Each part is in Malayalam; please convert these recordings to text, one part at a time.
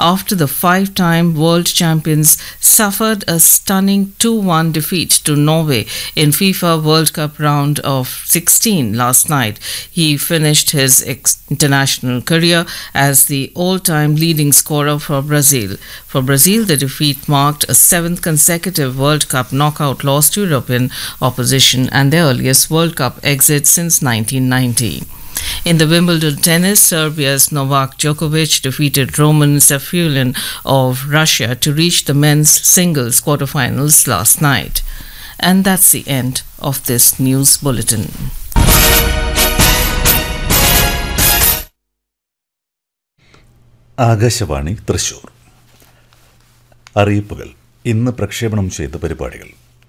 after the five time world champions suffered a stunning 2 1 defeat to Norway in FIFA World Cup round of 16 last night. He finished his ex- international career as the all time leading scorer for Brazil. For Brazil, the defeat marked a seventh consecutive World Cup knockout loss to European opposition and their earliest World Cup exit since 1990. In the Wimbledon tennis, Serbia's Novak Djokovic defeated Roman Safulin of Russia to reach the men's singles quarterfinals last night. And that's the end of this news bulletin. Akashvani Thrissur അറിയിപ്പുകൾ ഇന്ന് പ്രക്ഷേപണം ചെയ്ത പരിപാടികൾ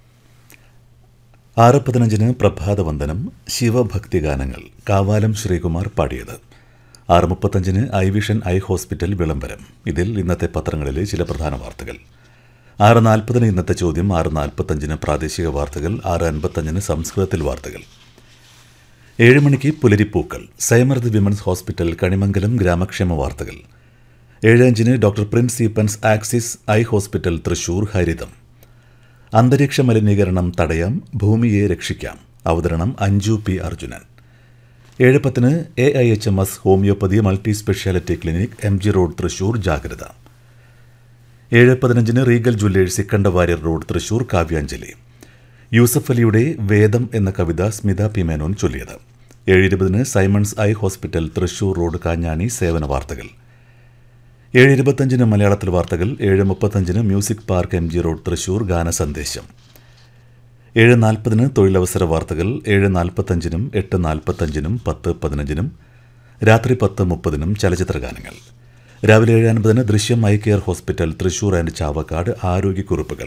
ആറ് പതിനഞ്ചിന് പ്രഭാതവന്ദനം ശിവഭക്തി ഗാനങ്ങൾ കാവാലം ശ്രീകുമാർ പാടിയത് ആറ് മുപ്പത്തഞ്ചിന് ഐ വിഷൻ ഐ ഹോസ്പിറ്റൽ വിളംബരം ഇതിൽ ഇന്നത്തെ പത്രങ്ങളിലെ ചില പ്രധാന വാർത്തകൾ ആറ് നാൽപ്പതിന് ഇന്നത്തെ ചോദ്യം ആറ് നാൽപ്പത്തഞ്ചിന് പ്രാദേശിക വാർത്തകൾ ആറ് അൻപത്തഞ്ചിന് സംസ്കൃതത്തിൽ വാർത്തകൾ ഏഴ് മണിക്ക് പുലരിപ്പൂക്കൾ സൈമർദ് വിമൻസ് ഹോസ്പിറ്റൽ കണിമംഗലം ഗ്രാമക്ഷേമ വാർത്തകൾ ഏഴ് അഞ്ചിന് doctor Prince Eappen's Axis eye hospital Thrissur ഹരിതം അന്തരീക്ഷ മലിനീകരണം തടയാം ഭൂമിയെ രക്ഷിക്കാം അവതരണം അഞ്ജു പി അർജുനൻ ഏഴ് പത്തിന് A I H M S homoeopathy multi speciality clinic M G road Thrissur ജാഗ്രത ഏഴ് പതിനഞ്ചിന് Regal Jewellers Ikkanda Warrier road Thrissur Kavyanjali Yusuf അലിയുടെ വേദം എന്ന കവിത സ്മിത പി മേനോൻ ചൊല്ലിയത് ഏഴ് ഇരുപതിന് Simon's eye hospital Thrissur road Kanjani സേവന വാർത്തകൾ ഏഴ് ഇരുപത്തഞ്ചിന് മലയാളത്തിൽ വാർത്തകൾ ഏഴ് മുപ്പത്തഞ്ചിന് music park M G road Thrissur ഗാന സന്ദേശം ഏഴ് നാൽപ്പതിന് തൊഴിലവസര വാർത്തകൾ ഏഴ് നാൽപ്പത്തഞ്ചിനും എട്ട് നാൽപ്പത്തഞ്ചിനും പത്ത് പതിനഞ്ചിനും രാത്രി പത്ത് മുപ്പതിനും ചലച്ചിത്ര ഗാനങ്ങൾ രാവിലെ ഏഴ് അൻപതിന് ദൃശ്യം eye care hospital Thrissur and Chavakkad ആരോഗ്യക്കുറിപ്പുകൾ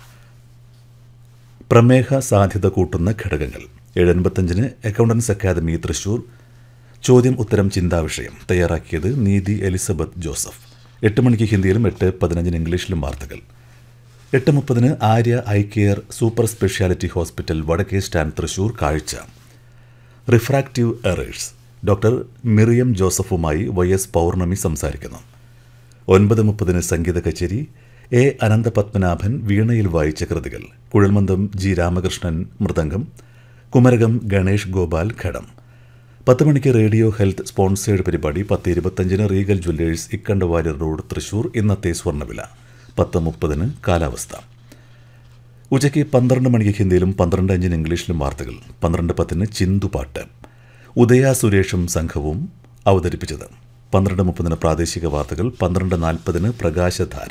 പ്രമേഹ സാധ്യത കൂട്ടുന്ന ഘടകങ്ങൾ ഏഴ് അൻപത്തഞ്ചിന് അക്കൗണ്ടൻസ് അക്കാദമി തൃശൂർ ചോദ്യം ഉത്തരം ചിന്താവിഷയം തയ്യാറാക്കിയത് നീതി എലിസബത്ത് ജോസഫ് എട്ട് മണിക്ക് ഹിന്ദിയിലും എട്ട് പതിനഞ്ചിന് ഇംഗ്ലീഷിലും വാർത്തകൾ എട്ട് മുപ്പതിന് Arya eye care super speciality hospital Vadakke stand Thrissur കാഴ്ച റിഫ്രാക്റ്റീവ് എറേഴ്സ് ഡോക്ടർ മിറിയം ജോസഫുമായി വൈ എസ് പൗർണമി സംസാരിക്കുന്നു ഒൻപത് മുപ്പതിന് സംഗീത കച്ചേരി എ അനന്തപത്മനാഭൻ വീണയിൽ വായിച്ച കൃതികൾ കുഴൽമന്ദം ജി രാമകൃഷ്ണൻ മൃദംഗം കുമരകം ഗണേഷ് ഗോപാൽ ഘടം പത്ത് മണിക്ക് റേഡിയോ ഹെൽത്ത് സ്പോൺസേഡ് പരിപാടി പത്ത് ഇരുപത്തഞ്ചിന് Regal Jewellers Ikkandawarrier road Thrissur ഇന്നത്തെ സ്വർണ്ണവില പത്ത് മുപ്പതിന് കാലാവസ്ഥ ഉച്ചയ്ക്ക് പന്ത്രണ്ട് മണിക്ക് ഹിന്ദിയിലും പന്ത്രണ്ട് അഞ്ചിന് ഇംഗ്ലീഷിലും വാർത്തകൾ പന്ത്രണ്ട് പത്തിന് ചിന്തുപാട്ട് ഉദയ സുരേഷും സംഘവും അവതരിപ്പിച്ചത് പന്ത്രണ്ട് മുപ്പതിന് പ്രാദേശിക വാർത്തകൾ പന്ത്രണ്ട് നാൽപ്പതിന് പ്രകാശധാര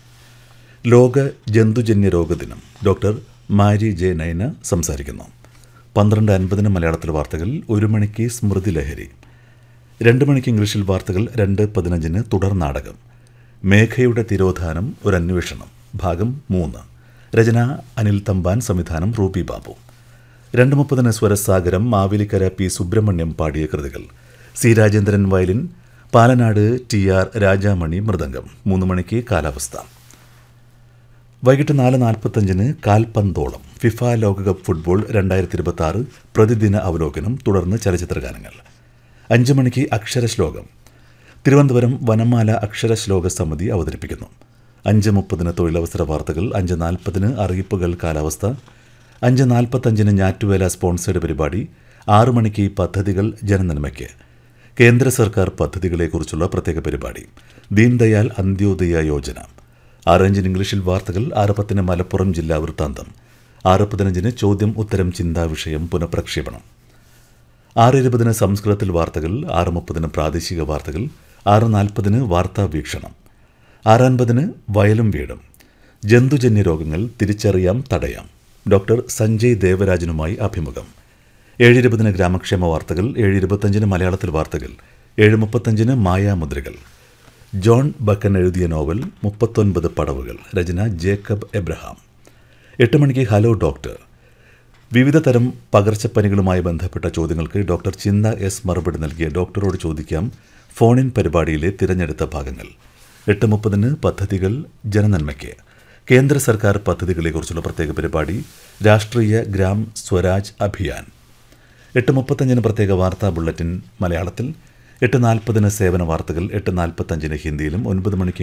ലോക ജന്തുജന്യ രോഗദിനം ഡോക്ടർ മാരി ജെ നൈന സംസാരിക്കുന്നു പന്ത്രണ്ട് അൻപതിന് മലയാളത്തിൽ വാർത്തകൾ ഒരു മണിക്ക് സ്മൃതി ലഹരി രണ്ട് മണിക്ക് ഇംഗ്ലീഷിൽ വാർത്തകൾ രണ്ട് പതിനഞ്ചിന് തുടർ നാടകം മേഘയുടെ തിരോധാനം ഒരു അന്വേഷണം ഭാഗം മൂന്ന് രചന അനിൽ തമ്പാൻ സംവിധാനം റൂബി ബാബു രണ്ട് മുപ്പതിന് സ്വരസാഗരം മാവേലിക്കര പി സുബ്രഹ്മണ്യം പാടിയ കൃതികൾ C Rajendran violin Palanad T R Rajamani mridangam മൂന്ന് മണിക്ക് കാലാവസ്ഥ വൈകിട്ട് നാല് നാൽപ്പത്തഞ്ചിന് കാൽപന്തോളം ഫിഫ ലോകകപ്പ് ഫുട്ബോൾ രണ്ടായിരത്തി ഇരുപത്തി ആറ് പ്രതിദിന അവലോകനം തുടർന്ന് ചലച്ചിത്ര ഗാനങ്ങൾ അഞ്ച് മണിക്ക് അക്ഷരശ്ലോകം തിരുവനന്തപുരം വനമാല അക്ഷരശ്ലോക സമിതി അവതരിപ്പിക്കുന്നു അഞ്ച് മുപ്പതിന് തൊഴിലവസര വാർത്തകൾ അഞ്ച് നാൽപ്പതിന് അറിയിപ്പുകൾ കാലാവസ്ഥ അഞ്ച് നാൽപ്പത്തഞ്ചിന് ഞാറ്റുവേല സ്പോൺസേഡ് പരിപാടി ആറു മണിക്ക് പദ്ധതികൾ ജനനന്മയ്ക്ക് കേന്ദ്ര സർക്കാർ പദ്ധതികളെക്കുറിച്ചുള്ള പ്രത്യേക പരിപാടി ദീൻദയാൽ അന്ത്യോദയ യോജന ആറഞ്ചിന് ഇംഗ്ലീഷിൽ വാർത്തകൾ ആറ് പത്തിന് മലപ്പുറം ജില്ലാ വൃത്താന്തം ആറ് പതിനഞ്ചിന് ചോദ്യം ഉത്തരം ചിന്താവിഷയം പുനഃപ്രക്ഷേപണം ആറ് ഇരുപതിന് സംസ്കൃതത്തിൽ വാർത്തകൾ ആറ് മുപ്പതിന് പ്രാദേശിക വാർത്തകൾ ആറ് നാൽപ്പതിന് വാർത്താ വീക്ഷണം ആറ് അൻപതിന് വയലും വീടും ജന്തുജന്യ രോഗങ്ങൾ തിരിച്ചറിയാം തടയാം ഡോക്ടർ സഞ്ജയ് ദേവരാജനുമായി അഭിമുഖം ഏഴ് ഇരുപതിന് ഗ്രാമക്ഷേമ വാർത്തകൾ ഏഴ് ഇരുപത്തഞ്ചിന് മലയാളത്തിൽ വാർത്തകൾ ഏഴ് മുപ്പത്തഞ്ചിന് മായാമുദ്രകൾ ജോൺ ബക്കൻ എഴുതിയ നോവൽ മുപ്പത്തൊൻപത് പടവുകൾ രചന ജേക്കബ് എബ്രഹാം എട്ട് മണിക്ക് ഹലോ ഡോക്ടർ വിവിധ തരം പകർച്ചപ്പനികളുമായി ബന്ധപ്പെട്ട ചോദ്യങ്ങൾക്ക് ഡോക്ടർ ചിന്ത എസ് മറുപടി നൽകിയ ഡോക്ടറോട് ചോദിക്കാം ഫോണിൻ പരിപാടിയിലെ തിരഞ്ഞെടുത്ത ഭാഗങ്ങൾ എട്ട് മുപ്പതിന് പദ്ധതികൾ ജനനന്മയ്ക്ക് കേന്ദ്ര സർക്കാർ പദ്ധതികളെക്കുറിച്ചുള്ള പ്രത്യേക പരിപാടി രാഷ്ട്രീയ ഗ്രാം സ്വരാജ് അഭിയാൻ എട്ട് മുപ്പത്തഞ്ചിന് പ്രത്യേക വാർത്താ ബുള്ളറ്റിൻ മലയാളത്തിൽ എട്ട് നാൽപ്പതിന് സേവന വാർത്തകൾ എട്ട് നാൽപ്പത്തഞ്ചിന് ഹിന്ദിയിലും ഒൻപത് മണിക്ക്